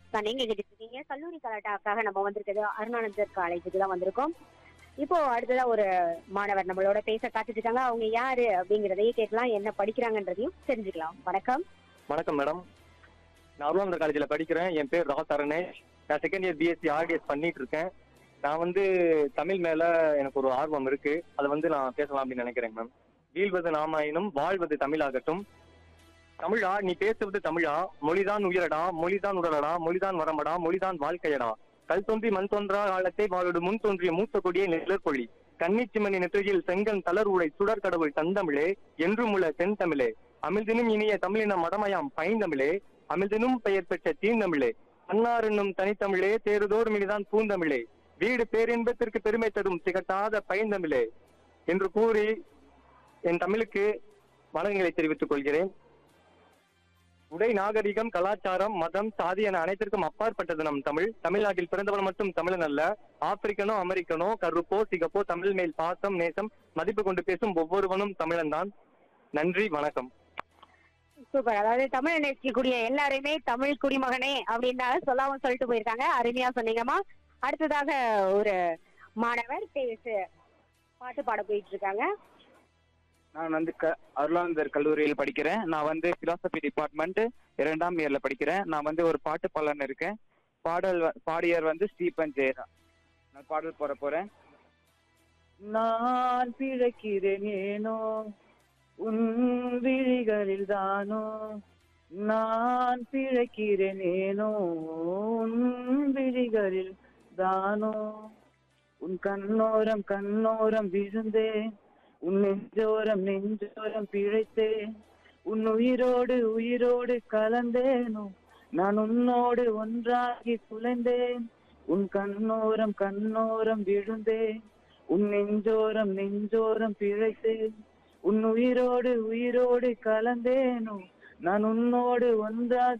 தான் நீங்க கேட்டுட்டு இருக்கீங்க கல்லூரி கலாட்டாக்காக நம்ம வந்திருக்கிறது அருணானந்தர் காலேஜுக்கு தான் வந்திருக்கோம் இப்போ அடுத்ததா ஒரு மாணவர் நம்மளோட பேச காத்துட்டு இருக்காங்க அவங்க யாரு அப்படிங்கறதையும் கேட்கலாம் என்ன படிக்கிறாங்கன்றதையும் தெரிஞ்சுக்கலாம் வணக்கம் வணக்கம் மேடம் நான் அருளாந்தர் காலேஜில் படிக்கிறேன் என் பேர் ரா தரணேஷ் நான் செகண்ட் இயர் பிஎஸ்சி ஆர்டிஎஸ் பண்ணிட்டு இருக்கேன் நான் வந்து தமிழ் மேல எனக்கு ஒரு ஆர்வம் இருக்கு அதை வந்து நான் பேசலாம் அப்படின்னு நினைக்கிறேன் மேம் வீழ்வது நாமாயினும் வாழ்வது தமிழாகட்டும் தமிழா நீ பேசுவது தமிழா மொழிதான் உயிரடா மொழிதான் உடலடா மொழிதான் வரம்படா மொழிதான் வாழ்க்கையடா கல் தோன்றி மண் தோன்றா காலத்தை வாழோடு முன் தோன்றிய மூத்த கொடிய நிழற்பொழி கன்னிச்சிமணி நெற்றியில் செங்கன் தளர் உடை சுடர் கடவுள் தந்தமிழே என்றும் உள்ள தென்தமிழே அமிழ்தினும் இனிய தமிழின மடமயாம் பைந்தமிழே அமிழ்தினும் பெயர் பெற்ற தீந்தமிழே அன்னார் என்னும் தனித்தமிழே தேறுதோறும் இனிதான் பூந்தமிழே வீடு பேரின்பத்திற்கு பெருமை தரும் திகட்டாத பைந்தமிழே என்று கூறி என் தமிழுக்கு வணக்கங்களை தெரிவித்துக் கொள்கிறேன் உடை நாகரிகம் கலாச்சாரம் மதம் சாதி என அனைத்திற்கும் அப்பாற்பட்டது நம் தமிழ் தமிழ்நாட்டில் பிறந்தவன் மட்டும் தமிழன் அல்ல ஆப்பிரிக்கனோ அமெரிக்கனோ கருப்போ சிகப்போ தமிழ் மேல் பாசம் நேசம் மதிப்பு கொண்டு பேசும் ஒவ்வொருவனும் தமிழன் தான் நன்றி வணக்கம் சூப்பர் அதாவது தமிழ் நேசிக்கக்கூடிய எல்லாருமே தமிழ் குடிமகனே அப்படின்னு சொல்லாம சொல்லிட்டு போயிருக்காங்க அருமையா சொன்னீங்கம்மா அடுத்ததாக ஒரு மாணவர் பேசு பாட்டு பாட போயிட்டு இருக்காங்க நான் வந்து க அருளானந்தர் கல்லூரியில் படிக்கிறேன் நான் வந்து பிலாசபி டிபார்ட்மெண்ட் இரண்டாம் இயர்ல படிக்கிறேன் நான் வந்து ஒரு பாட்டு பாடலன்னு இருக்கேன் பாடல் வ- பாடியர் வந்து ஸ்டீபன் ஜெயரா நான் பாடல் போட போறேன் நான் பிழைக்கிறேன் ஏனோ உன் விழிகளில் தானோ நான் பிழைக்கிறேன் ஏனோ உன் விழிகளில் தானோ உன் கண்ணோரம் கண்ணோரம் விழுந்தேன் உன் நெஞ்சோரம் நெஞ்சோரம் பிழைத்தேன் உன் உயிரோடு உயிரோடு கலந்தேனோ நான் உன்னோடு ஒன்றாகி குலைந்தேன் உன் கண்ணோரம் கண்ணோரம் விழுந்தேன் உன் நெஞ்சோரம் நெஞ்சோரம் பிழைத்தேன் உன் உயிரோடு உயிரோடு கலந்தேனோ நான் உன்னோடு ஒன்றாக